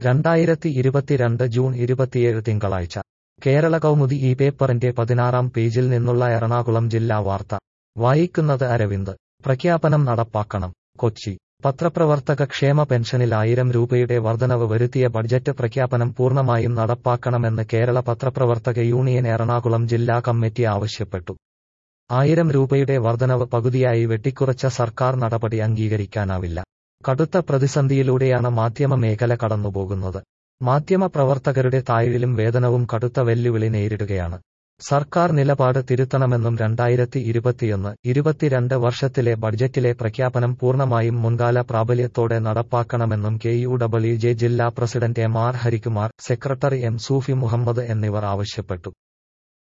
രണ്ടായിരത്തി ഇരുപത്തിരണ്ട് ജൂൺ ഇരുപത്തിയേഴ് തിങ്കളാഴ്ച കേരള കൗമുദി ഈ പേപ്പറിന്റെ പതിനാറാം പേജിൽ നിന്നുള്ള എറണാകുളം ജില്ലാ വാർത്ത വായിക്കുന്നത് അരവിന്ദ് പ്രഖ്യാപനം നടപ്പാക്കണം കൊച്ചി പത്രപ്രവർത്തക ക്ഷേമ പെൻഷനിൽ ആയിരം രൂപയുടെ വർധനവ് വരുത്തിയ ബഡ്ജറ്റ് പ്രഖ്യാപനം പൂർണ്ണമായും നടപ്പാക്കണമെന്ന് കേരള പത്രപ്രവർത്തക യൂണിയൻ എറണാകുളം ജില്ലാ കമ്മിറ്റി ആവശ്യപ്പെട്ടു ആയിരം രൂപയുടെ വർധനവ് പകുതിയായി വെട്ടിക്കുറച്ച സർക്കാർ നടപടി അംഗീകരിക്കാനാവില്ല കടുത്ത പ്രതിസന്ധിയിലൂടെയാണ് മാധ്യമ മേഖല കടന്നുപോകുന്നത് മാധ്യമ പ്രവർത്തകരുടെ താഴിലും വേതനവും കടുത്ത വെല്ലുവിളി നേരിടുകയാണ് സർക്കാർ നിലപാട് തിരുത്തണമെന്നും രണ്ടായിരത്തി ഇരുപത്തിയൊന്ന് ഇരുപത്തിരണ്ട് വർഷത്തിലെ ബഡ്ജറ്റിലെ പ്രഖ്യാപനം പൂർണ്ണമായും മുൻകാല പ്രാബല്യത്തോടെ നടപ്പാക്കണമെന്നും കെ യു ഡബ്ല്യു ജെ ജില്ലാ president M R Harikumar secretary M Sufi Muhammad എന്നിവർ ആവശ്യപ്പെട്ടു